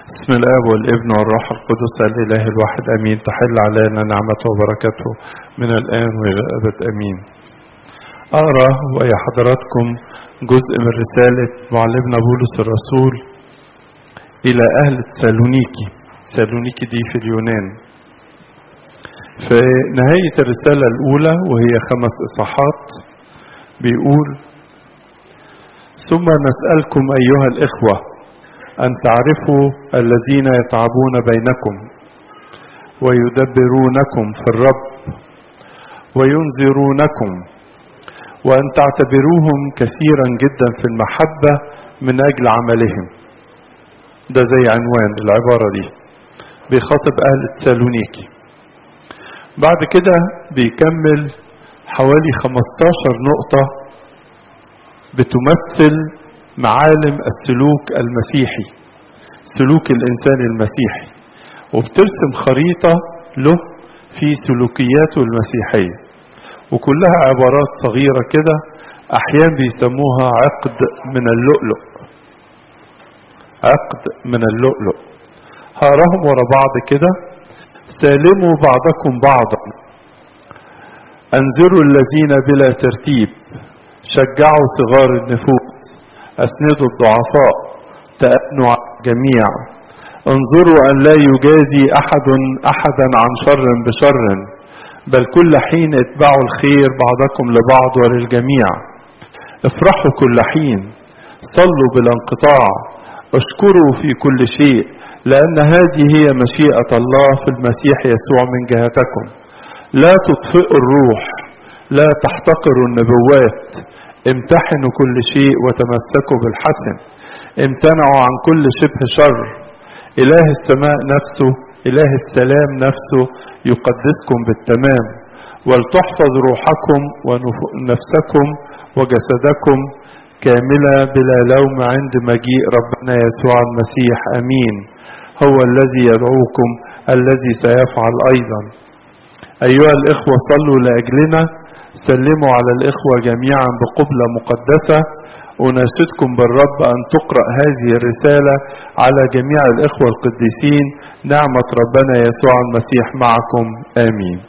بسم الاب والابن والروح القدس الاله الواحد امين تحل علينا نعمته وبركاته من الان والى الابد امين اقرا ويا حضراتكم جزء من رساله معلمنا بولس الرسول الى اهل سالونيكي سالونيكي دي في اليونان في نهايه الرساله الاولى وهي خمس اصحاحات بيقول ثم نسالكم ايها الاخوه أن تعرفوا الذين يتعبون بينكم ويدبرونكم في الرب وينذرونكم وأن تعتبروهم كثيرا جدا في المحبة من أجل عملهم ده زي عنوان العبارة دي بيخاطب أهل تسالونيكي بعد كده بيكمل حوالي 15 نقطة بتمثل معالم السلوك المسيحي سلوك الانسان المسيحي وبترسم خريطه له في سلوكياته المسيحيه وكلها عبارات صغيره كده احيانا بيسموها عقد من اللؤلؤ عقد من اللؤلؤ هقراهم ورا بعض كده سالموا بعضكم بعضا انذروا الذين بلا ترتيب شجعوا صغار النفوس أسندوا الضعفاء تأنوا على الجميع انظروا أن لا يجازي أحد أحدا عن شر بشر بل كل حين اتبعوا الخير بعضكم لبعض وللجميع افرحوا كل حين صلوا بلا انقطاع اشكروا في كل شيء لأن هذه هي مشيئة الله في المسيح يسوع من جهتكم لا تطفئوا الروح لا تحتقروا النبوات امتحنوا كل شيء وتمسكوا بالحسن امتنعوا عن كل شبه شر إله السماء نفسه إله السلام نفسه يقدسكم بالتمام ولتحفظ روحكم ونفسكم وجسدكم كاملة بلا لوم عند مجيء ربنا يسوع المسيح أمين هو الذي يدعوكم الذي سيفعل أيضا أيها الإخوة صلوا لأجلنا سلموا على الإخوة جميعا بقبلة مقدسة أناشدكم بالرب أن تقرأ هذه الرسالة على جميع الإخوة القديسين نعمة ربنا يسوع المسيح معكم آمين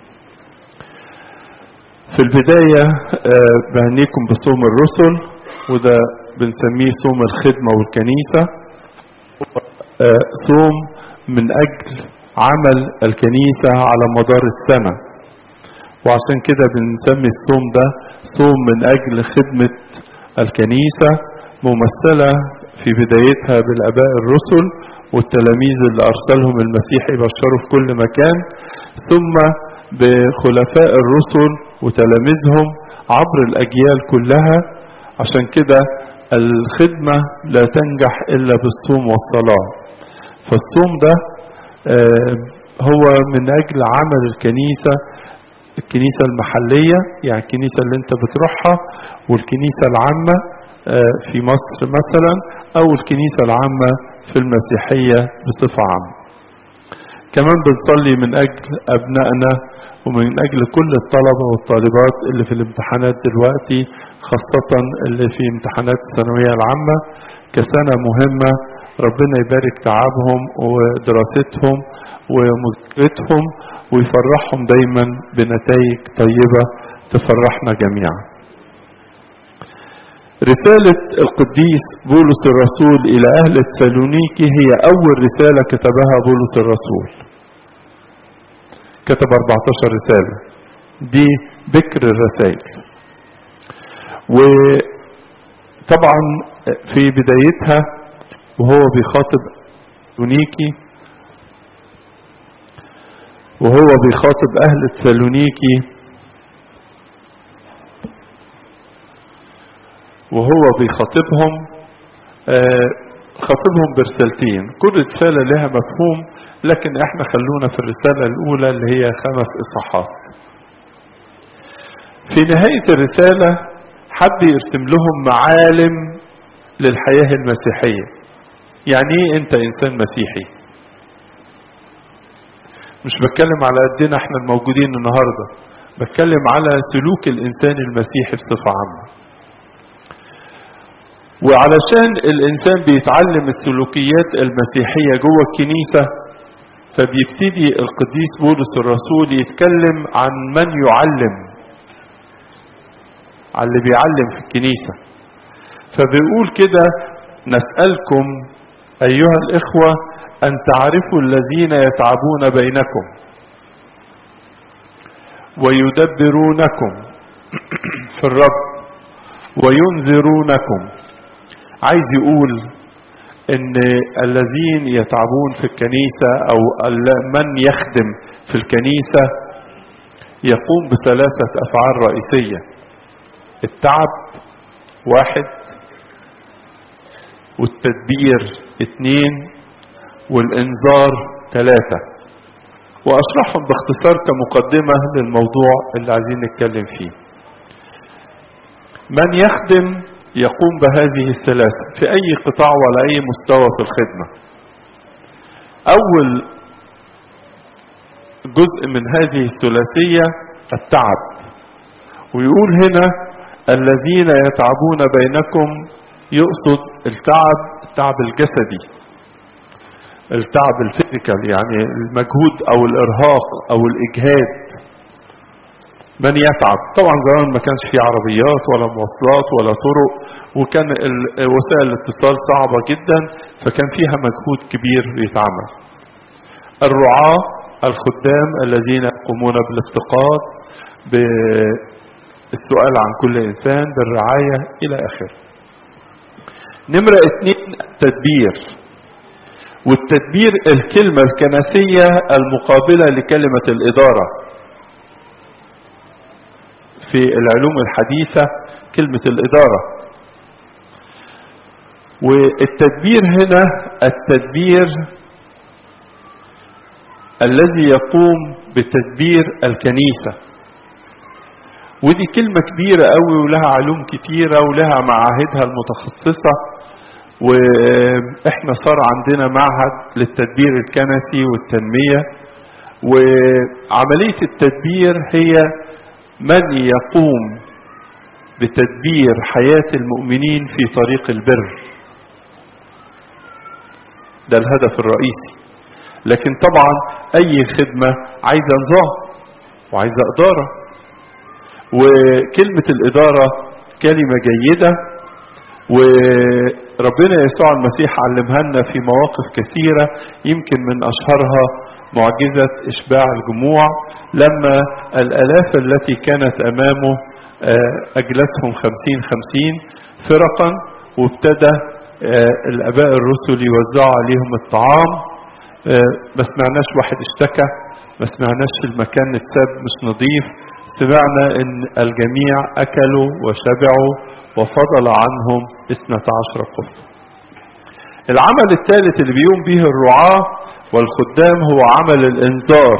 في البداية بهنيكم بصوم الرسل وده بنسميه صوم الخدمة والكنيسة صوم من أجل عمل الكنيسة على مدار السنة وعشان كده بنسمي الصوم ده صوم من أجل خدمة الكنيسة ممثلة في بدايتها بالآباء الرسل والتلاميذ اللي أرسلهم المسيح يبشروا في كل مكان ثم بخلفاء الرسل وتلاميذهم عبر الأجيال كلها عشان كده الخدمة لا تنجح إلا بالصوم والصلاة فالصوم ده هو من أجل عمل الكنيسة الكنيسة المحلية يعني الكنيسة اللي انت بتروحها والكنيسة العامة في مصر مثلا او الكنيسة العامة في المسيحية بصفة عامة كمان بنصلي من اجل ابنائنا ومن اجل كل الطلبة والطالبات اللي في الامتحانات دلوقتي خاصة اللي في امتحانات الثانوية العامة كسنة مهمة ربنا يبارك تعبهم ودراستهم ومذاكرتهم ويفرحهم دايما بنتائج طيبة تفرحنا جميعا رسالة القديس بولس الرسول إلى أهل تسالونيكي هي أول رسالة كتبها بولس الرسول كتب 14 رسالة دي بكر الرسائل وطبعا في بدايتها وهو بيخاطب تسالونيكي وهو بيخاطب أهل تسالونيكي وهو بيخاطبهم آه خاطبهم برسالتين كل رسالة لها مفهوم لكن احنا خلونا في الرسالة الأولى اللي هي خمس إصحاحات في نهاية الرسالة حب يرسم لهم معالم للحياة المسيحية يعني ايه انت انسان مسيحي مش بتكلم على قدنا احنا الموجودين النهاردة بتكلم على سلوك الانسان المسيحي بصفة عامة وعلشان الإنسان بيتعلم السلوكيات المسيحية جوه الكنيسة فبيبتدي القديس بولس الرسول يتكلم عن من يعلم عن اللي بيعلم في الكنيسة فبيقول كده نسألكم أيها الإخوة أن تعرفوا الذين يتعبون بينكم ويدبرونكم في الرب وينذرونكم عايز يقول ان الذين يتعبون في الكنيسة او من يخدم في الكنيسة يقوم بثلاثة افعال رئيسية التعب واحد والتدبير اتنين والانذار ثلاثة واشرحهم باختصار كمقدمة للموضوع اللي عايزين نتكلم فيه من يخدم يقوم بهذه الثلاثة في أي قطاع ولا أي مستوى في الخدمة أول جزء من هذه الثلاثية التعب ويقول هنا الذين يتعبون بينكم يقصد التعب التعب الجسدي التعب الفيزيكال يعني المجهود او الارهاق او الاجهاد من يتعب طبعا زمان ما كانش في عربيات ولا مواصلات ولا طرق وكان وسائل الاتصال صعبة جدا فكان فيها مجهود كبير بيتعمل الرعاة الخدام الذين يقومون بالافتقاد بالسؤال عن كل إنسان بالرعاية إلى آخره نمرة اثنين التدبير والتدبير الكلمة الكنسية المقابلة لكلمة الإدارة في العلوم الحديثة كلمة الإدارة والتدبير هنا التدبير الذي يقوم بتدبير الكنيسة ودي كلمة كبيرة قوي ولها علوم كتيرة ولها معاهدها المتخصصة واحنا صار عندنا معهد للتدبير الكنسي والتنمية وعملية التدبير هي من يقوم بتدبير حياة المؤمنين في طريق البر ده الهدف الرئيسي لكن طبعا اي خدمة عايزة نظام وعايزة ادارة وكلمة الادارة كلمة جيدة وربنا يسوع المسيح علمها لنا في مواقف كثيرة يمكن من اشهرها معجزة اشباع الجموع لما الالاف التي كانت امامه اجلسهم خمسين خمسين فرقا وابتدى الاباء الرسل يوزعوا عليهم الطعام ما سمعناش واحد اشتكى ما سمعناش المكان اتساب مش نظيف سمعنا ان الجميع اكلوا وشبعوا وفضل عنهم اثنة عشر قفة العمل الثالث اللي بيقوم به الرعاة والخدام هو عمل الانذار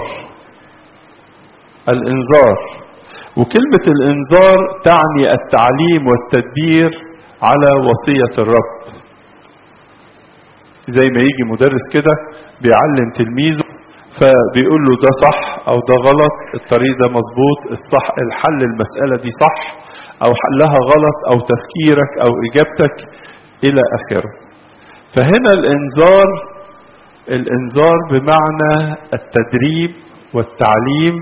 الانذار وكلمة الانذار تعني التعليم والتدبير على وصية الرب زي ما يجي مدرس كده بيعلم تلميذه فبيقول له ده صح او ده غلط الطريق ده مظبوط الصح الحل المسألة دي صح او حلها غلط او تفكيرك او اجابتك الى اخره فهنا الانذار الانذار بمعنى التدريب والتعليم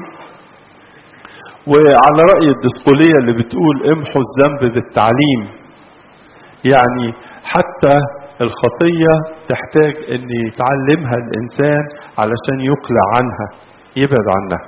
وعلى رأي الدسقولية اللي بتقول امحوا الذنب بالتعليم يعني حتى الخطية تحتاج ان يتعلمها الانسان علشان يقلع عنها يبعد عنها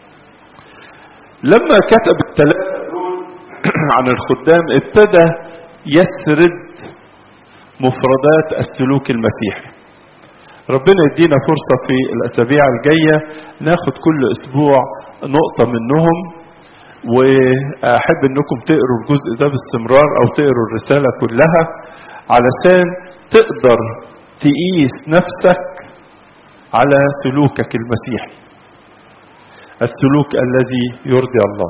لما كتب الثلاثة دول عن الخدام ابتدى يسرد مفردات السلوك المسيحي ربنا يدينا فرصة في الأسابيع الجاية ناخد كل أسبوع نقطة منهم وأحب أنكم تقروا الجزء ده باستمرار أو تقروا الرسالة كلها علشان تقدر تقيس نفسك على سلوكك المسيحي السلوك الذي يرضي الله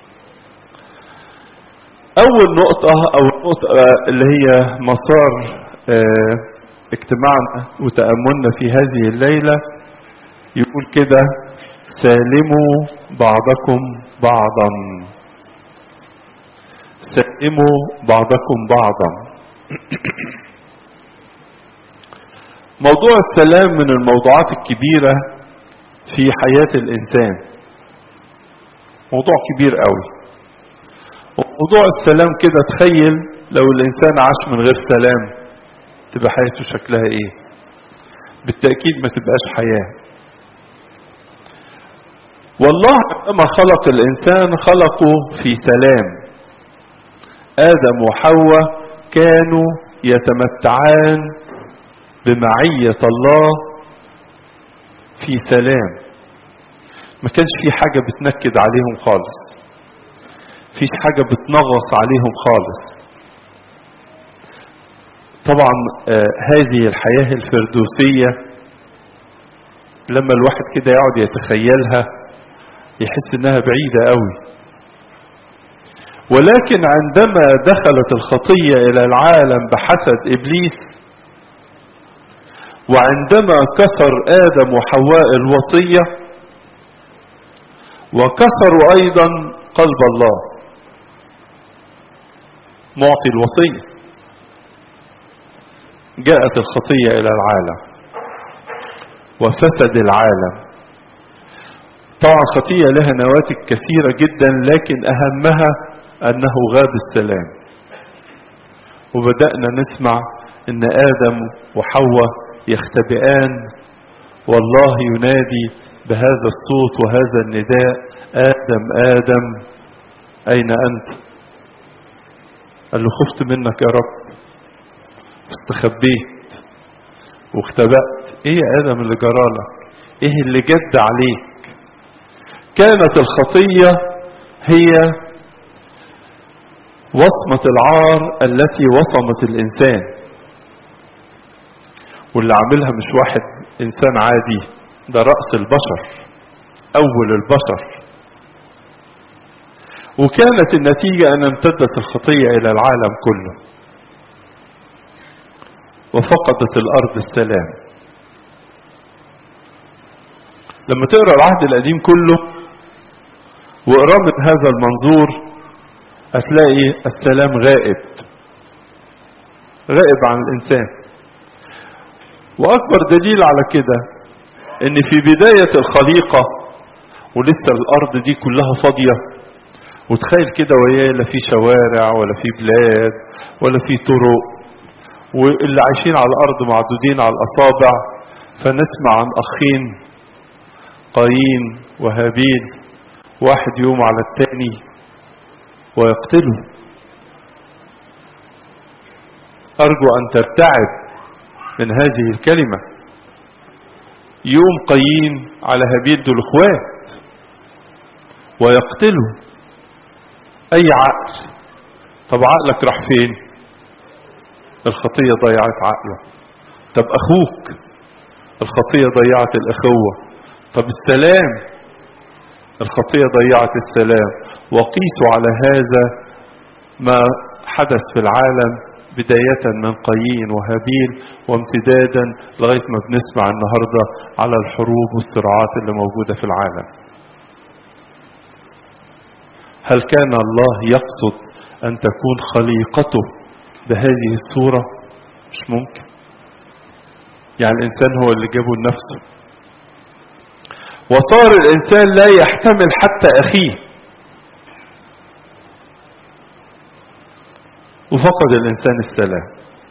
أول نقطة أو النقطة اللي هي مسار اجتماعنا وتأملنا في هذه الليلة يقول كده سالموا بعضكم بعضا سالموا بعضكم بعضا موضوع السلام من الموضوعات الكبيرة في حياة الإنسان موضوع كبير قوي وموضوع السلام كده تخيل لو الإنسان عاش من غير سلام تبقى حياته شكلها إيه بالتأكيد ما تبقاش حياة والله عندما خلق الإنسان خلقه في سلام آدم وحواء كانوا يتمتعان بمعية الله في سلام ما كانش في حاجة بتنكد عليهم خالص فيش حاجة بتنغص عليهم خالص طبعا آه هذه الحياة الفردوسية لما الواحد كده يقعد يتخيلها يحس انها بعيدة قوي ولكن عندما دخلت الخطية الى العالم بحسد ابليس وعندما كسر ادم وحواء الوصية وكسروا ايضا قلب الله معطي الوصية جاءت الخطية الى العالم وفسد العالم طبعا الخطية لها نواتج كثيرة جدا لكن أهمها أنه غاب السلام وبدأنا نسمع أن آدم وحواء يختبئان والله ينادي بهذا الصوت وهذا النداء آدم آدم أين أنت قال له خفت منك يا رب استخبيت واختبأت ايه يا آدم اللي جرالك ايه اللي جد عليك كانت الخطية هي وصمة العار التي وصمت الإنسان واللي عاملها مش واحد إنسان عادي ده رأس البشر أول البشر وكانت النتيجة أن امتدت الخطية إلى العالم كله وفقدت الأرض السلام لما تقرأ العهد القديم كله واقراه من هذا المنظور هتلاقي السلام غائب غائب عن الانسان واكبر دليل على كده ان في بداية الخليقة ولسه الارض دي كلها فاضية وتخيل كده وياه لا في شوارع ولا في بلاد ولا في طرق واللي عايشين على الارض معدودين على الاصابع فنسمع عن اخين قايين وهابيل واحد يوم على التاني ويقتله أرجو أن ترتعب من هذه الكلمة يوم قايين على هابيل دول اخوات ويقتله أي عقل طب عقلك راح فين الخطية ضيعت عقله طب أخوك الخطية ضيعت الأخوة طب السلام الخطية ضيعت السلام وقيسوا على هذا ما حدث في العالم بداية من قايين وهابيل وامتدادا لغاية ما بنسمع النهاردة على الحروب والصراعات اللي موجودة في العالم هل كان الله يقصد أن تكون خليقته بهذه الصورة مش ممكن يعني الإنسان هو اللي جابه لنفسه وصار الإنسان لا يحتمل حتى أخيه وفقد الإنسان السلام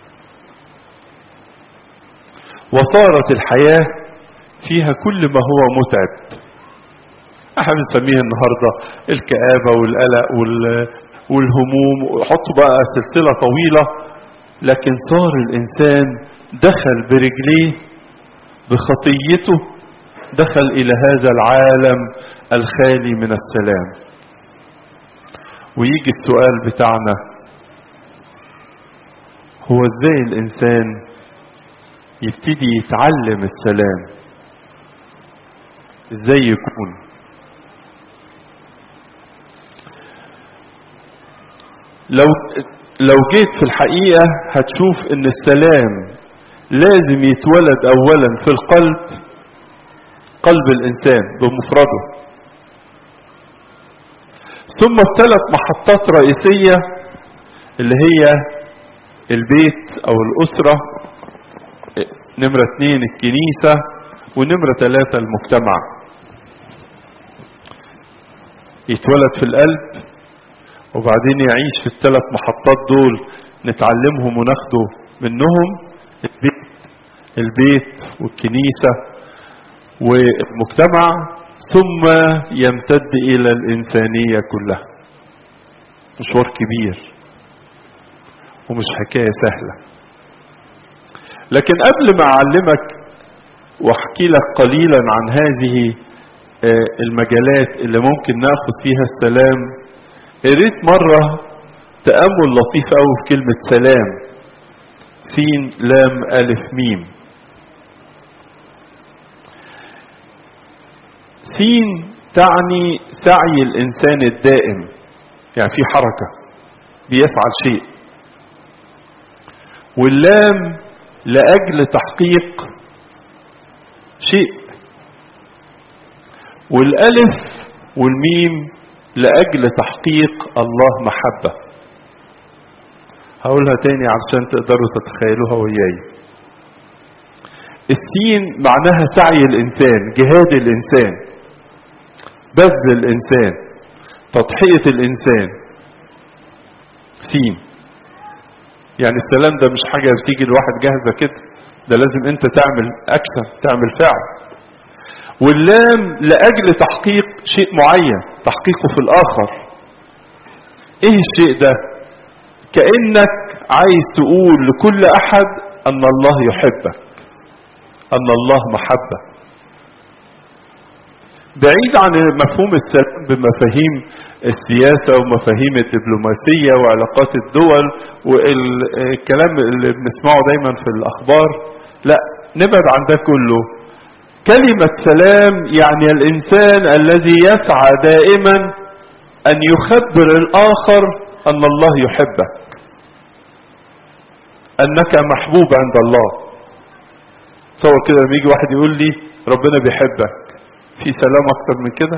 وصارت الحياة فيها كل ما هو متعب احنا بنسميه النهاردة الكآبة والقلق وال... والهموم وحطوا بقى سلسلة طويلة لكن صار الإنسان دخل برجليه بخطيته دخل إلى هذا العالم الخالي من السلام ويجي السؤال بتاعنا هو ازاي الإنسان يبتدي يتعلم السلام ازاي يكون لو لو جيت في الحقيقة هتشوف ان السلام لازم يتولد اولا في القلب قلب الانسان بمفرده ثم الثلاث محطات رئيسية اللي هي البيت او الاسرة نمرة اتنين الكنيسة ونمرة ثلاثة المجتمع يتولد في القلب وبعدين يعيش في الثلاث محطات دول نتعلمهم وناخده منهم البيت البيت والكنيسة والمجتمع ثم يمتد إلى الإنسانية كلها مشوار كبير ومش حكاية سهلة لكن قبل ما أعلمك واحكي لك قليلا عن هذه المجالات اللي ممكن ناخذ فيها السلام قريت مرة تأمل لطيف أوي في كلمة سلام سين لام ألف ميم سين تعني سعي الإنسان الدائم يعني في حركة بيسعى لشيء واللام لأجل تحقيق شيء والألف والميم لأجل تحقيق الله محبة هقولها تاني عشان تقدروا تتخيلوها وياي السين معناها سعي الإنسان جهاد الإنسان بذل الإنسان تضحية الإنسان سين يعني السلام ده مش حاجة بتيجي الواحد جاهزة كده ده لازم انت تعمل اكشن تعمل فعل واللام لأجل تحقيق شيء معين تحقيقه في الآخر ايه الشيء ده كأنك عايز تقول لكل أحد أن الله يحبك أن الله محبة بعيد عن مفهوم السلام بمفاهيم السياسة ومفاهيم الدبلوماسية وعلاقات الدول والكلام اللي بنسمعه دايما في الأخبار لا نبعد عن ده كله كلمة سلام يعني الإنسان الذي يسعى دائما أن يخبر الآخر أن الله يحبك أنك محبوب عند الله تصور كده لما يجي واحد يقول لي ربنا بيحبك في سلام أكتر من كده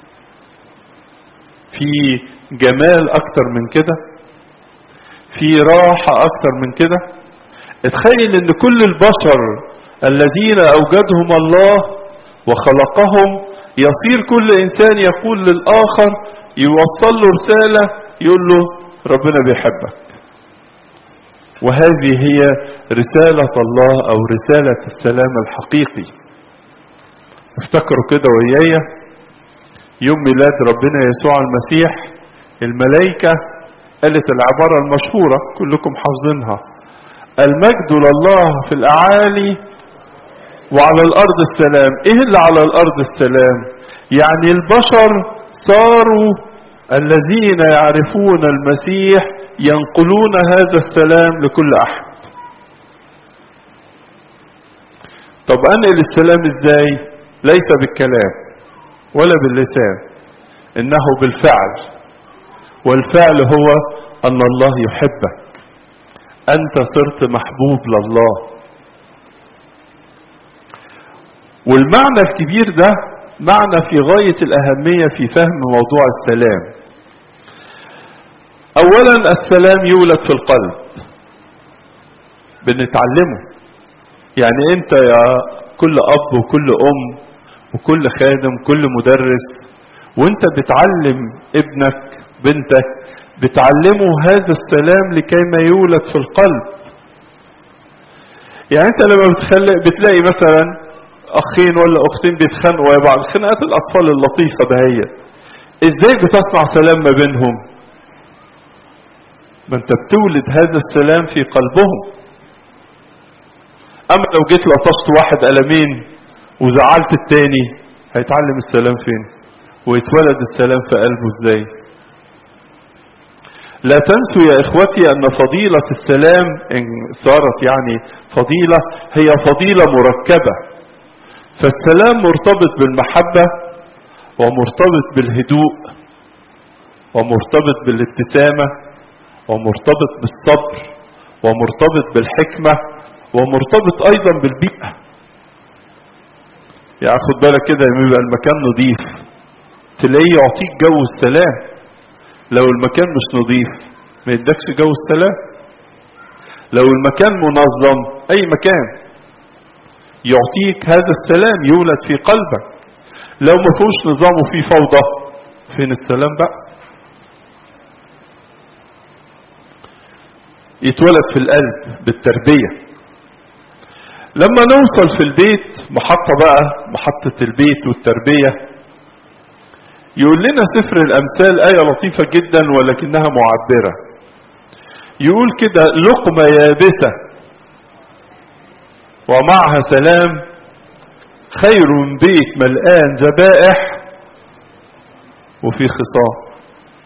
في جمال أكتر من كده في راحة أكتر من كده اتخيل ان كل البشر الذين اوجدهم الله وخلقهم يصير كل انسان يقول للاخر يوصل له رسالة يقول له ربنا بيحبك وهذه هي رسالة الله او رسالة السلام الحقيقي افتكروا كده ويايا يوم ميلاد ربنا يسوع المسيح الملائكة قالت العبارة المشهورة كلكم حافظينها المجد لله في الأعالي وعلى الأرض السلام إيه اللي على الأرض السلام يعني البشر صاروا الذين يعرفون المسيح ينقلون هذا السلام لكل أحد طب أنقل السلام إزاي ليس بالكلام ولا باللسان إنه بالفعل والفعل هو أن الله يحبك أنت صرت محبوب لله والمعنى الكبير ده معنى في غاية الأهمية في فهم موضوع السلام أولا السلام يولد في القلب بنتعلمه يعني أنت يا كل أب وكل أم وكل خادم كل مدرس وانت بتعلم ابنك بنتك بتعلمه هذا السلام لكي ما يولد في القلب يعني انت لما بتخلق بتلاقي مثلا اخين ولا اختين بيتخانقوا يا بعض خناقات الاطفال اللطيفه دهيت ازاي بتصنع سلام ما بينهم ما انت بتولد هذا السلام في قلبهم اما لو جيت لطشت واحد قلمين وزعلت التاني هيتعلم السلام فين ويتولد السلام في قلبه ازاي لا تنسوا يا اخوتي ان فضيلة السلام ان صارت يعني فضيلة هي فضيلة مركبة فالسلام مرتبط بالمحبة ومرتبط بالهدوء ومرتبط بالابتسامة ومرتبط بالصبر ومرتبط بالحكمة ومرتبط ايضا بالبيئة يعني خد بالك كده لما يبقى المكان نظيف تلاقيه يعطيك جو السلام لو المكان مش نظيف ما يدكش جو السلام لو المكان منظم اي مكان يعطيك هذا السلام يولد في قلبك لو ما فيهوش نظام وفيه فوضى فين السلام بقى يتولد في القلب بالتربية لما نوصل في البيت محطة بقى محطة البيت والتربية يقول لنا سفر الأمثال آية لطيفة جدا ولكنها معبرة يقول كده لقمة يابسة ومعها سلام خير من بيت ملآن ذبائح وفي خصام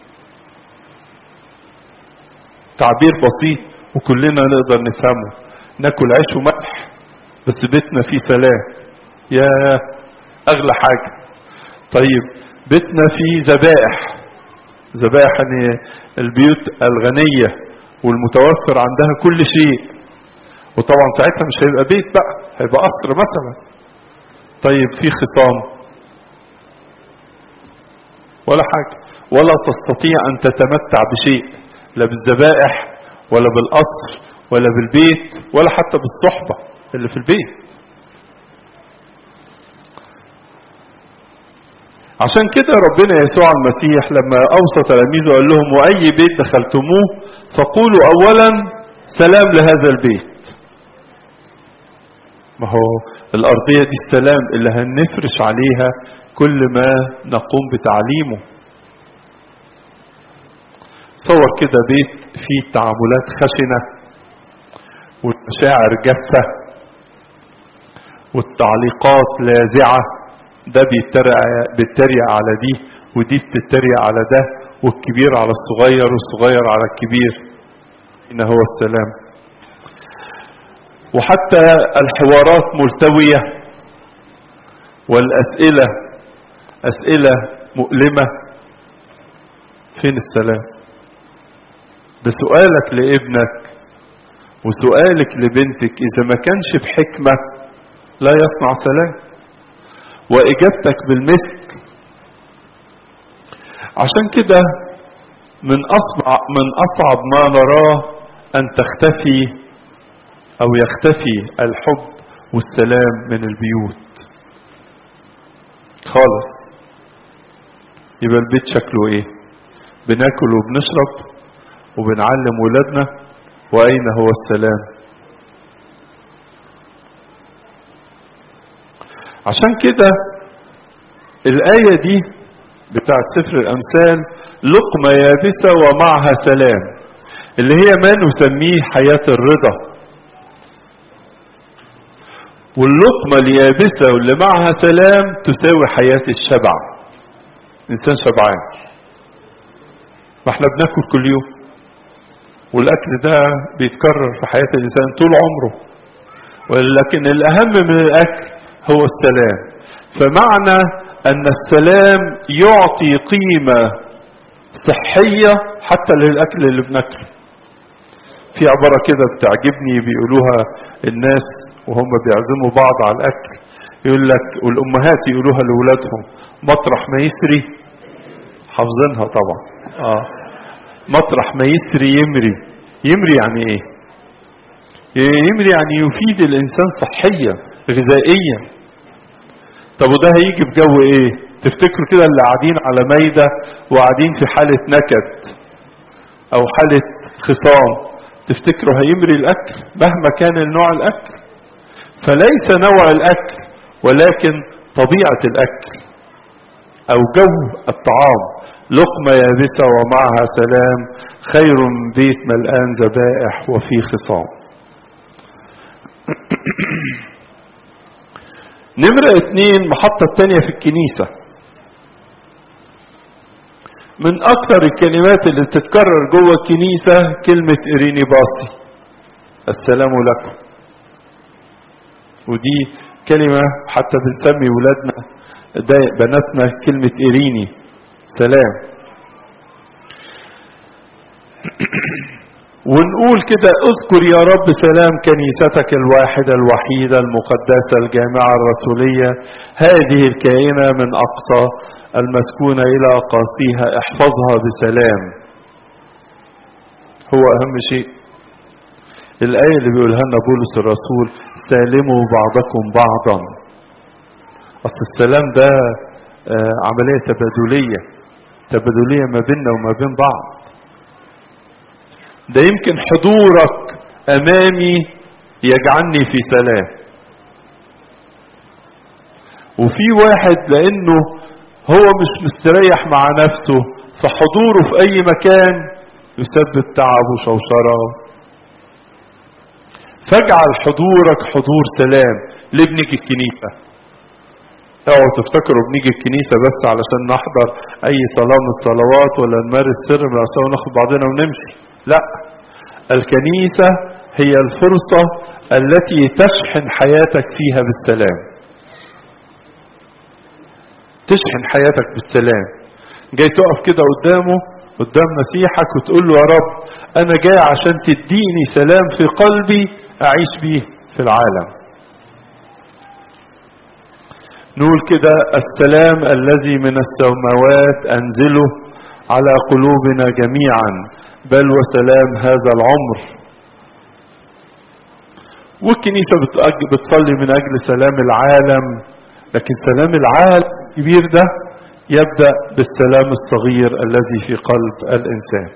تعبير بسيط وكلنا نقدر نفهمه ناكل عيش وملح بس بيتنا فيه سلام يا اغلى حاجة طيب بيتنا فيه ذبائح ذبائح يعني البيوت الغنية والمتوفر عندها كل شيء وطبعا ساعتها مش هيبقى بيت بقى هيبقى قصر مثلا طيب في خصام ولا حاجة ولا تستطيع أن تتمتع بشيء لا بالذبائح ولا بالقصر ولا بالبيت ولا حتى بالصحبة اللي في البيت عشان كده ربنا يسوع المسيح لما أوصى تلاميذه قال لهم وأي بيت دخلتموه فقولوا أولا سلام لهذا البيت ما هو الأرضية دي السلام اللي هنفرش عليها كل ما نقوم بتعليمه صور كده بيت فيه تعاملات خشنة والمشاعر جافة والتعليقات لاذعة ده بيتريق بيتريق على دي ودي بتتريق على ده والكبير على الصغير والصغير على الكبير إن هو السلام وحتى الحوارات ملتوية والأسئلة أسئلة مؤلمة فين السلام ده سؤالك لابنك وسؤالك لبنتك إذا ما كانش بحكمة لا يصنع سلام وإجابتك بالمثل عشان كده من أصعب من أصعب ما نراه أن تختفي أو يختفي الحب والسلام من البيوت خالص يبقى البيت شكله ايه بناكل وبنشرب وبنعلم ولادنا واين هو السلام عشان كده الآية دي بتاعت سفر الأمثال لقمة يابسة ومعها سلام اللي هي ما نسميه حياة الرضا واللقمة اليابسة واللي معها سلام تساوي حياة الشبع إنسان شبعان ما احنا بناكل كل يوم والأكل ده بيتكرر في حياة الإنسان طول عمره ولكن الأهم من الأكل هو السلام فمعنى أن السلام يعطي قيمة صحية حتى للأكل اللي بناكله في عبارة كده بتعجبني بيقولوها الناس وهم بيعزموا بعض على الأكل يقول لك والأمهات يقولوها لأولادهم مطرح ما يسري حافظينها طبعا آه مطرح ما يسري يمري يمري يعني ايه يمري يعني يفيد الإنسان صحيا غذائيا طب وده هيجي بجو ايه تفتكروا كده اللي قاعدين على مايدة وقاعدين في حالة نكد او حالة خصام تفتكروا هيمري الاكل مهما كان النوع الاكل فليس نوع الاكل ولكن طبيعة الاكل او جو الطعام لقمة يابسة ومعها سلام خير من بيت ملآن ذبائح وفيه خصام نمرة اتنين محطة التانية في الكنيسة من أكثر الكلمات اللي بتتكرر جوه الكنيسة كلمة إريني باسي السلام لكم ودي كلمة حتى بنسمي ولادنا بناتنا كلمة إريني سلام ونقول كده اذكر يا رب سلام كنيستك الواحدة الوحيدة المقدسة الجامعة الرسولية هذه الكائنة من أقصى المسكونة إلى أقاصيها احفظها بسلام هو أهم شيء الآية اللي بيقولها لنا بولس الرسول سالموا بعضكم بعضا أصل السلام ده آه، عملية تبادلية تبادلية ما بيننا وما بين بعض ده يمكن حضورك أمامي يجعلني في سلام وفي واحد لأنه هو مش مستريح مع نفسه فحضوره في أي مكان يسبب تعب وشوشرة فاجعل حضورك حضور سلام ليه بنيجي الكنيسة اوعوا تفتكروا بنيجي الكنيسة بس علشان نحضر أي صلاة من الصلوات ولا نمارس سر من الأسرار وناخد بعضنا ونمشي لا الكنيسة هي الفرصة التي تشحن حياتك فيها بالسلام تشحن حياتك بالسلام جاي تقف كده قدامه قدام مسيحك وتقول له يا رب انا جاي عشان تديني سلام في قلبي اعيش بيه في العالم نقول كده السلام الذي من السماوات انزله على قلوبنا جميعا بل وسلام هذا العمر والكنيسة بتأج- بتصلي من أجل سلام العالم لكن سلام العالم الكبير ده يبدأ بالسلام الصغير الذي في قلب الإنسان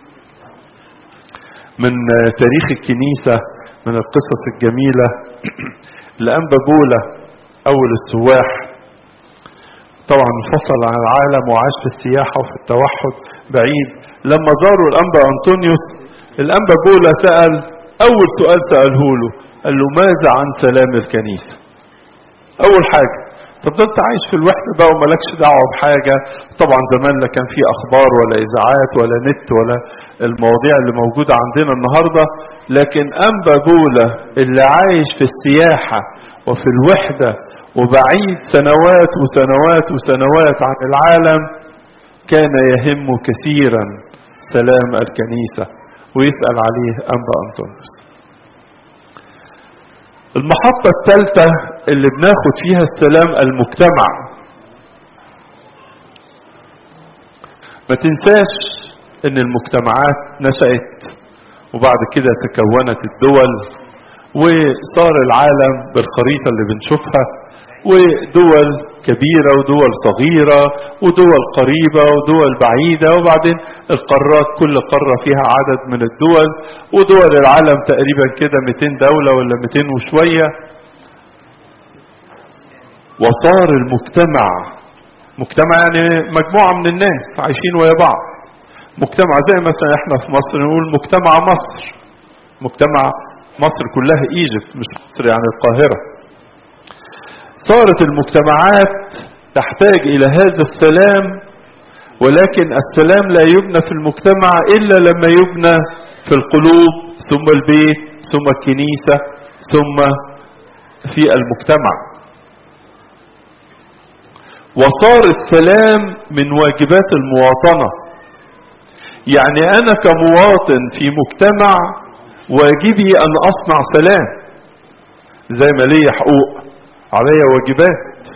من آه، تاريخ الكنيسة من القصص الجميلة لأنبا بولا أول السواح طبعا انفصل عن العالم وعاش في السياحة وفي التوحد بعيد لما زاروا الأنبا أنطونيوس الأنبا بولا سأل أول سؤال سأله له قال له ماذا عن سلام الكنيسة أول حاجة طب ده أنت عايش في الوحدة بقى ومالكش دعوة بحاجة طبعا زمان لا كان في أخبار ولا إذاعات ولا نت ولا المواضيع اللي موجودة عندنا النهاردة لكن أنبا بولا اللي عايش في السياحة وفي الوحدة وبعيد سنوات وسنوات وسنوات عن العالم كان يهم كثيرا سلام الكنيسة ويسأل عليه أنبا أنطونيوس المحطة الثالثة اللي بناخد فيها السلام المجتمع ما تنساش ان المجتمعات نشأت وبعد كده تكونت الدول وصار العالم بالخريطة اللي بنشوفها ودول كبيرة ودول صغيرة ودول قريبة ودول بعيدة وبعدين القارات كل قارة فيها عدد من الدول ودول العالم تقريبا كده 200 دولة ولا 200 وشوية وصار المجتمع مجتمع يعني مجموعة من الناس عايشين ويا بعض مجتمع زي مثلا احنا في مصر نقول مجتمع مصر مجتمع مصر كلها ايجيبت مش مصر يعني القاهرة صارت المجتمعات تحتاج الى هذا السلام ولكن السلام لا يبنى في المجتمع الا لما يبنى في القلوب ثم البيت ثم الكنيسة ثم في المجتمع وصار السلام من واجبات المواطنة يعني انا كمواطن في مجتمع واجبي ان اصنع سلام زي ما لي حقوق علي واجبات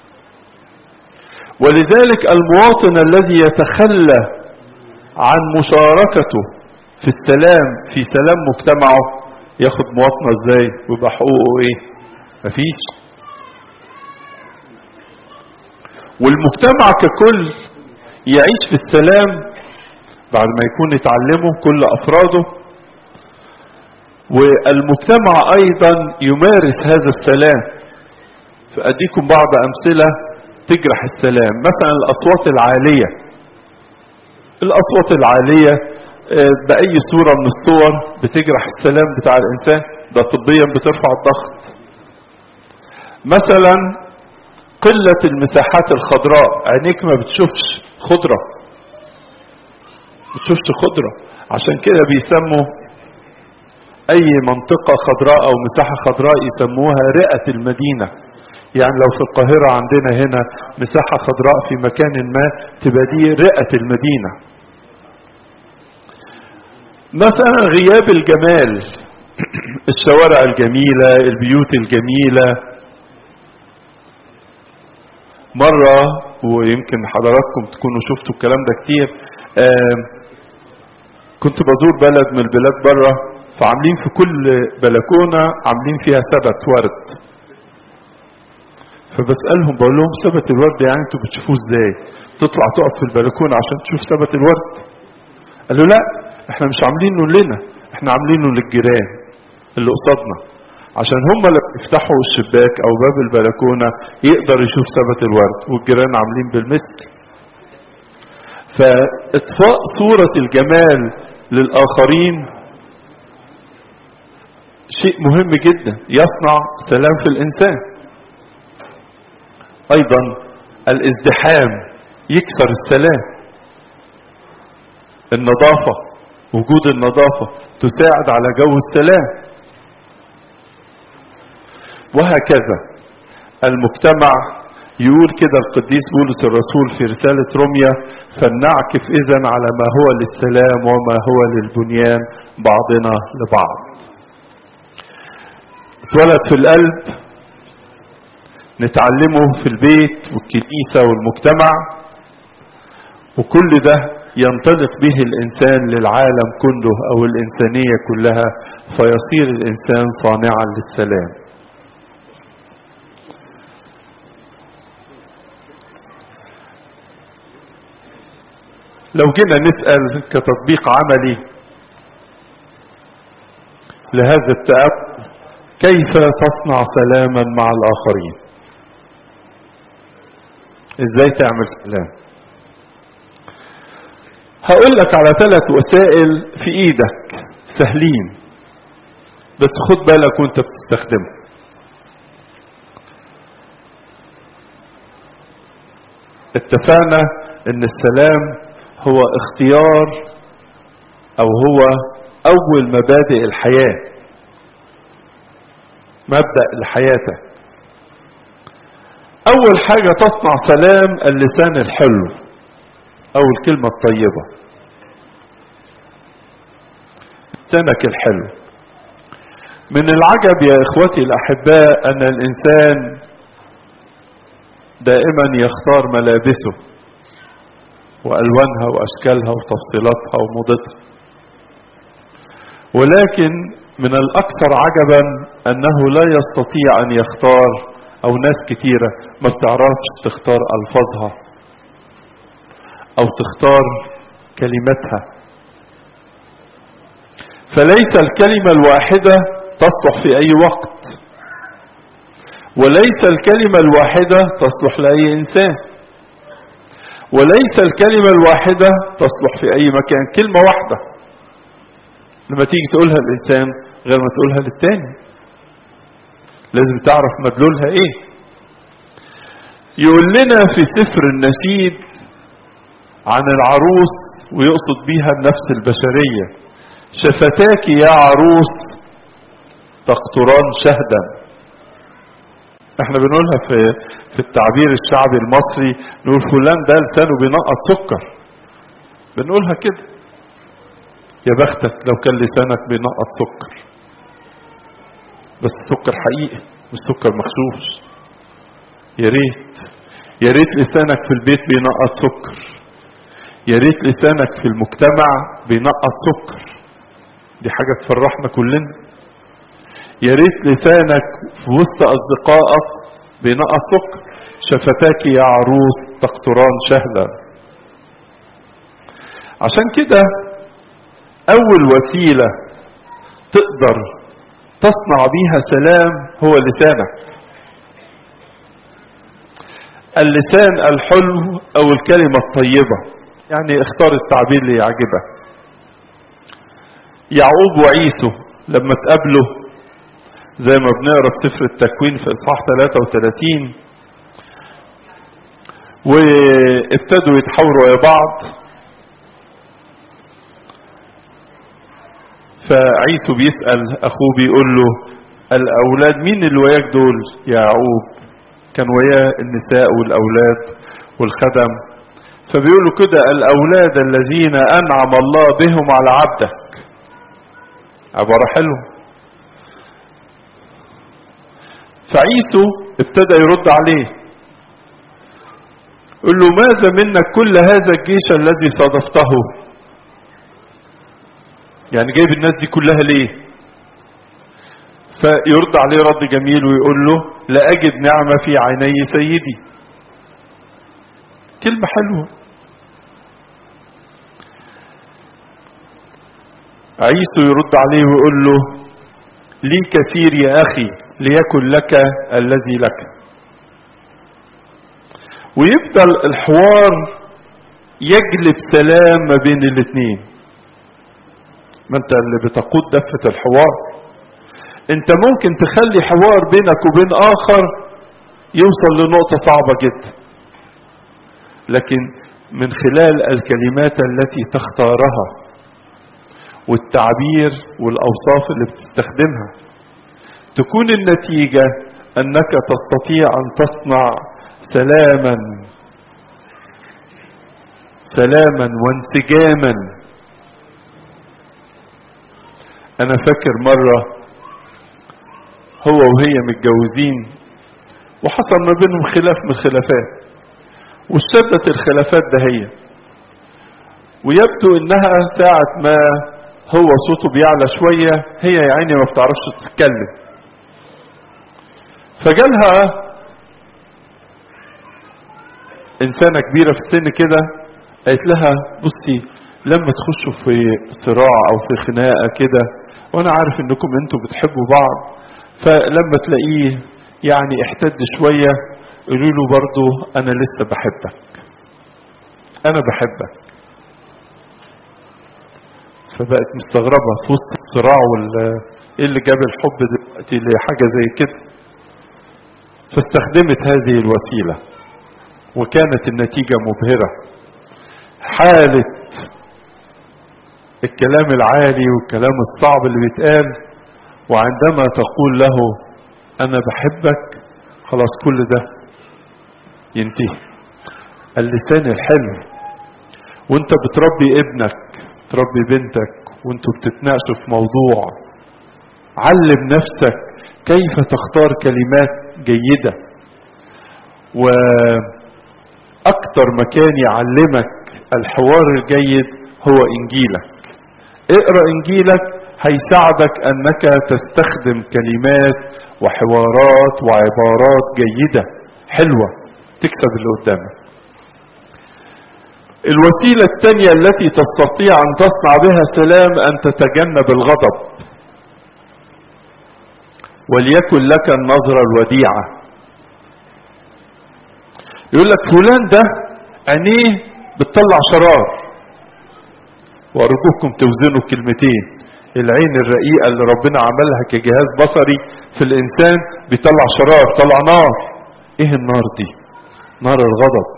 ولذلك المواطن الذي يتخلى عن مشاركته في السلام في سلام مجتمعه ياخد مواطنة ازاي ويبقى حقوقه ايه مفيش والمجتمع ككل يعيش في السلام بعد ما يكون يتعلمه كل افراده والمجتمع ايضا يمارس هذا السلام فاديكم بعض امثله تجرح السلام مثلا الاصوات العاليه الاصوات العاليه آه، باي صوره من الصور بتجرح السلام بتاع الانسان ده طبيا بترفع الضغط مثلا قله المساحات الخضراء عينيك ما بتشوفش خضره بتشوفش خضره عشان كده بيسموا اي منطقه خضراء او مساحه خضراء يسموها رئه المدينه يعني لو في القاهرة عندنا هنا مساحة خضراء في مكان ما تبقى دي رئة المدينة مثلا غياب الجمال الشوارع الجميلة البيوت الجميلة مرة ويمكن حضراتكم تكونوا شفتوا الكلام ده كتير آم، كنت بزور بلد من البلاد بره فعاملين في كل بلكونة عاملين فيها سبت ورد فبسألهم بقول لهم سبت الورد يعني انتوا بتشوفوه ازاي تطلع تقف في البلكونة عشان تشوف سبت الورد قالوا لا احنا مش عاملينه لنا احنا عاملينه للجيران اللي قصادنا عشان هم اللي يفتحوا الشباك او باب البلكونة يقدر يشوف سبت الورد والجيران عاملين بالمثل فاطفاء صورة الجمال للآخرين شيء مهم جدا يصنع سلام في الإنسان أيضا الازدحام يكسر السلام النظافة وجود النظافة تساعد على جو السلام وهكذا المجتمع يقول كده القديس بولس الرسول في رسالة روميا فلنعكف إذا على ما هو للسلام وما هو للبنيان بعضنا لبعض اتولد في القلب نتعلمه في البيت والكنيسة والمجتمع وكل ده ينطلق به الإنسان للعالم كله أو الإنسانية كلها فيصير الإنسان صانعا للسلام لو جينا نسأل كتطبيق عملي لهذا التأمل كيف تصنع سلاما مع الآخرين ازاي تعمل سلام هقول لك على ثلاث وسائل في ايدك سهلين بس خد بالك وانت بتستخدمهم اتفقنا ان السلام هو اختيار او هو اول مبادئ الحياه مبدا لحياتك اول حاجه تصنع سلام اللسان الحلو او الكلمه الطيبه لسانك الحلو من العجب يا اخوتي الاحباء ان الانسان دائما يختار ملابسه والوانها واشكالها وتفصيلاتها وموضتها ولكن من الاكثر عجبا انه لا يستطيع ان يختار او ناس كتيرة ما بتعرفش تختار الفاظها او تختار كلماتها فليس الكلمة الواحدة تصلح في اي وقت وليس الكلمة الواحدة تصلح لأي إنسان وليس الكلمة الواحدة تصلح في أي مكان كلمة واحدة لما تيجي تقولها الإنسان غير ما تقولها للتاني لازم تعرف مدلولها إيه يقول لنا في سفر النشيد عن العروس ويقصد بيها النفس البشرية شفتاك يا عروس تقطران شهدا احنا بنقولها في في التعبير الشعبي المصري نقول فلان ده لسانه بينقط سكر بنقولها كده يا بختك لو كان لسانك بينقط سكر بس سكر حقيقي مش سكر مخشوش يا ريت يا ريت لسانك في البيت بينقط سكر يا ريت لسانك في المجتمع بينقط سكر دي حاجة تفرحنا كلنا يا ريت لسانك في وسط اصدقائك بينقط سكر شفتاك يا عروس تقطران شهلا عشان كده اول وسيله تقدر تصنع بيها سلام هو لسانك اللسان الحلو او الكلمه الطيبه يعني اختار التعبير اللي يعجبك يعقوب وعيسو لما تقابلوا زي ما بنقرا في سفر التكوين في اصحاح 33 وابتدوا يتحاوروا يا بعض فعيسو بيسأل اخوه بيقول له الاولاد مين اللي وياك دول يا يعقوب كان وياه النساء والاولاد والخدم فبيقول له كده الاولاد الذين انعم الله بهم على عبدك عبارة حلوه فعيسو ابتدى يرد عليه قل له ماذا منك كل هذا الجيش الذي صادفته يعني جايب الناس دي كلها ليه فيرد عليه رد جميل ويقول له لا أجد نعمة في عيني سيدي كلمة حلوة عيسو يرد عليه ويقول له لي كثير يا أخي ليكن لك الذي لك ويبدأ الحوار يجلب سلام ما بين الاثنين ما انت اللي بتقود دفة الحوار انت ممكن تخلي حوار بينك وبين اخر يوصل لنقطة صعبة جدا لكن من خلال الكلمات التي تختارها والتعبير والاوصاف اللي بتستخدمها تكون النتيجة انك تستطيع ان تصنع سلاما سلاما وانسجاما انا فاكر مرة هو وهي متجوزين وحصل ما بينهم خلاف من الخلافات واشتدت الخلافات دهية ويبدو انها ساعة ما هو صوته بيعلى شوية هي يا عيني ما بتعرفش تتكلم فجالها انسانة كبيرة في السن كده قالت لها بصي لما تخشوا في صراع او في خناقة كده وانا عارف انكم انتوا بتحبوا بعض فلما تلاقيه يعني احتد شوية قولوا له برضو انا لسه بحبك انا بحبك فبقت مستغربة في وسط الصراع وال ايه اللي جاب الحب دلوقتي لحاجة زي كده فاستخدمت هذه الوسيلة وكانت النتيجة مبهرة حالة الكلام العالي والكلام الصعب اللي بيتقال وعندما تقول له انا بحبك خلاص كل ده ينتهي اللسان الحلو وانت بتربي ابنك تربي بنتك وانتوا بتتناقشوا في موضوع علم نفسك كيف تختار كلمات جيدة واكتر مكان يعلمك الحوار الجيد هو انجيلك اقرا انجيلك هيساعدك انك تستخدم كلمات وحوارات وعبارات جيدة حلوة تكسب اللي قدامك الوسيلة الثانية التي تستطيع ان تصنع بها سلام ان تتجنب الغضب وليكن لك النظرة الوديعة يقول لك فلان ده عينيه بتطلع شرار وارجوكم توزنوا كلمتين العين الرقيقة اللي ربنا عملها كجهاز بصري في الانسان بيطلع شرار طلع نار ايه النار دي نار الغضب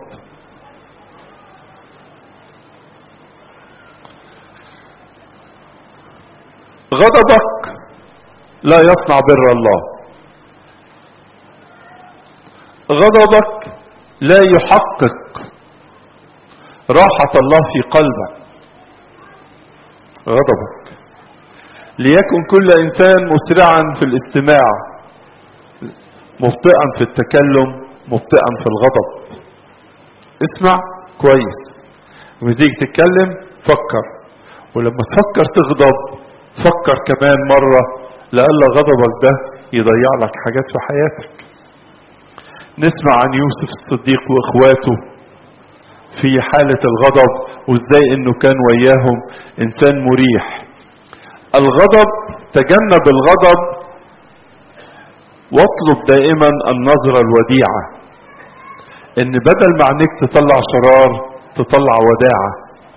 غضبك لا يصنع بر الله غضبك لا يحقق راحة الله في قلبك غضبك ليكن كل انسان مسرعا في الاستماع مبطئا في التكلم مبطئا في الغضب اسمع كويس لما تيجي تتكلم فكر ولما تفكر تغضب فكر كمان مرة لألا غضبك ده يضيع لك حاجات في حياتك نسمع عن يوسف الصديق واخواته في حالة الغضب وازاي انه كان وياهم انسان مريح الغضب تجنب الغضب واطلب دائما النظرة الوديعة ان بدل ما عينيك تطلع شرار تطلع وداعة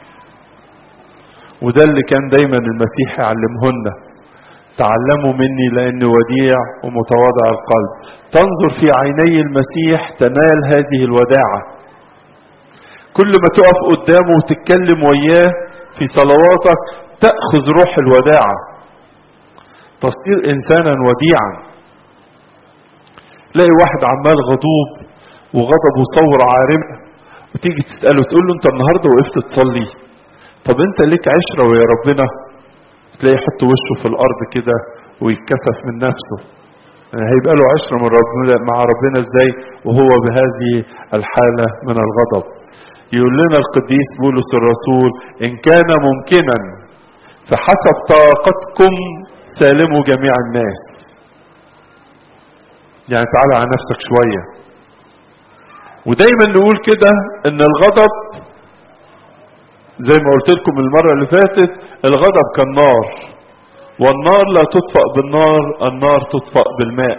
وده اللي كان دايما المسيح يعلمهن تعلموا مني لاني وديع ومتواضع القلب تنظر في عيني المسيح تنال هذه الوداعه كل ما تقف قدامه وتتكلم وياه في صلواتك تأخذ روح الوداعة تصير إنسانا وديعا تلاقي واحد عمال غضوب وغضبه ثورة عارمة وتيجي تسأله تقول له أنت النهاردة وقفت تصلي طب أنت ليك عشرة ويا ربنا تلاقيه يحط وشه في الأرض كده ويتكسف من نفسه يعني هيبقى له عشرة من ربنا مع ربنا ازاي وهو بهذه الحالة من الغضب يقول لنا القديس بولس الرسول ان كان ممكنا فحسب طاقتكم سالموا جميع الناس يعني تعالى على نفسك شوية ودايما نقول كده ان الغضب زي ما قلت لكم المرة اللي فاتت الغضب كالنار والنار لا تطفأ بالنار النار تطفأ بالماء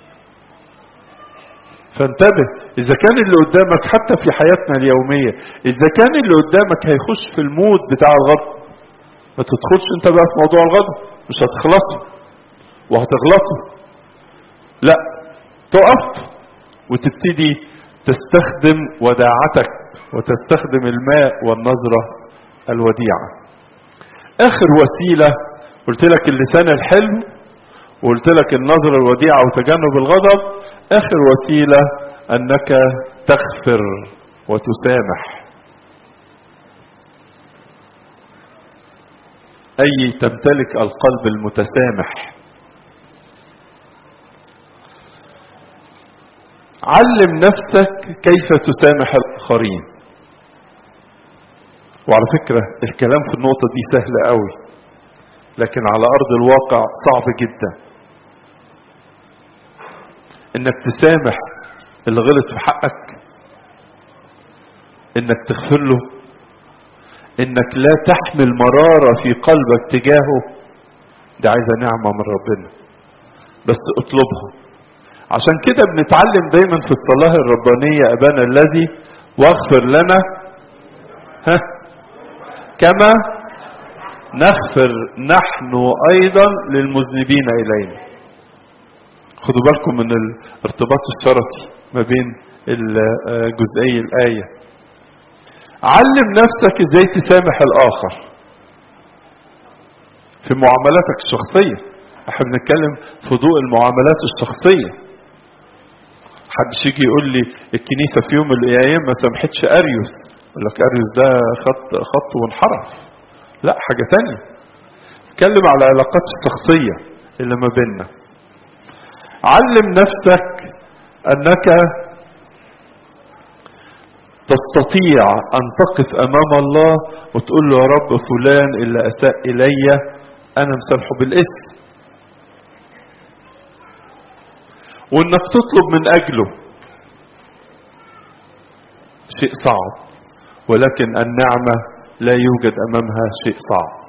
فانتبه اذا كان اللي قدامك حتى في حياتنا اليومية اذا كان اللي قدامك هيخش في المود بتاع الغضب ما تدخلش انت بقى في موضوع الغضب مش هتخلصه وهتغلطه لا تقف وتبتدي تستخدم وداعتك وتستخدم الماء والنظرة الوديعة اخر وسيلة قلت لك اللسان الحلو وقلت لك النظرة الوديعة وتجنب الغضب اخر وسيلة انك تغفر وتسامح اي تمتلك القلب المتسامح علم نفسك كيف تسامح الاخرين وعلى فكرة الكلام في النقطة دي سهل قوي لكن على ارض الواقع صعب جدا انك تسامح اللي غلط في حقك انك تغفر له انك لا تحمل مرارة في قلبك تجاهه دي عايزة نعمة من ربنا بس اطلبها عشان كده بنتعلم دايما في الصلاة الربانية ابانا الذي واغفر لنا ها كما نغفر نحن ايضا للمذنبين الينا خدوا بالكم من الارتباط الشرطي ما بين جزئي الآية علم نفسك ازاي تسامح الآخر في معاملاتك الشخصية احنا بنتكلم في ضوء المعاملات الشخصية حدش يجي يقول لي الكنيسة في يوم من الأيام ما سامحتش أريوس يقول لك أريوس ده خط خط وانحرف لا حاجة تانية اتكلم على العلاقات الشخصية اللي ما بيننا علم نفسك انك تستطيع ان تقف امام الله وتقول له يا رب فلان اللي اساء الي انا مسامحه بالاسم وانك تطلب من اجله شيء صعب ولكن النعمه لا يوجد امامها شيء صعب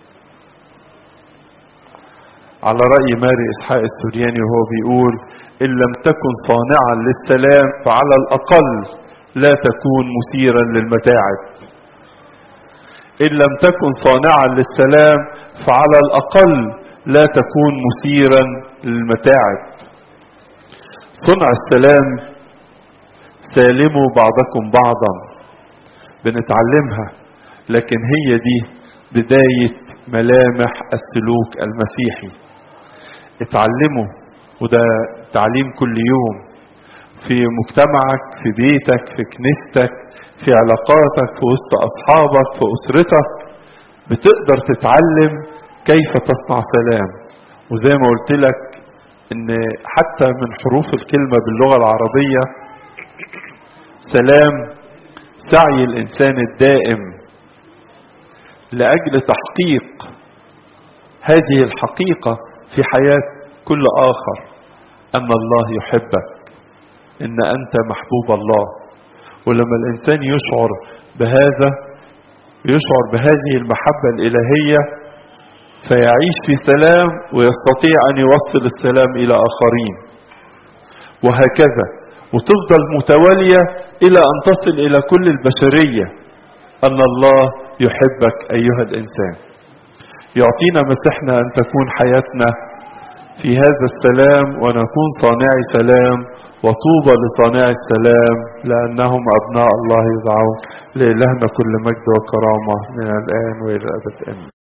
على رأي ماري إسحاق السورياني وهو بيقول إن لم تكن صانعا للسلام فعلى الأقل لا تكون مثيرا للمتاعب إن لم تكن صانعا للسلام فعلى الأقل لا تكون مثيرا للمتاعب صنع السلام سالموا بعضكم بعضا بنتعلمها لكن هي دي بداية ملامح السلوك المسيحي اتعلموا وده تعليم كل يوم في مجتمعك في بيتك في كنيستك في علاقاتك في وسط اصحابك في اسرتك بتقدر تتعلم كيف تصنع سلام وزي ما قلت لك ان حتى من حروف الكلمه باللغه العربيه سلام سعي الانسان الدائم لاجل تحقيق هذه الحقيقه في حياه كل اخر ان الله يحبك ان انت محبوب الله ولما الانسان يشعر بهذا يشعر بهذه المحبه الالهيه فيعيش في سلام ويستطيع ان يوصل السلام الى اخرين وهكذا وتفضل متواليه الى ان تصل الى كل البشريه ان الله يحبك ايها الانسان يعطينا مسحنا ان تكون حياتنا في هذا السلام ونكون صانعي سلام وطوبى لصانع السلام لانهم ابناء الله يدعون لالهنا كل مجد وكرامه من الان والى الابد امين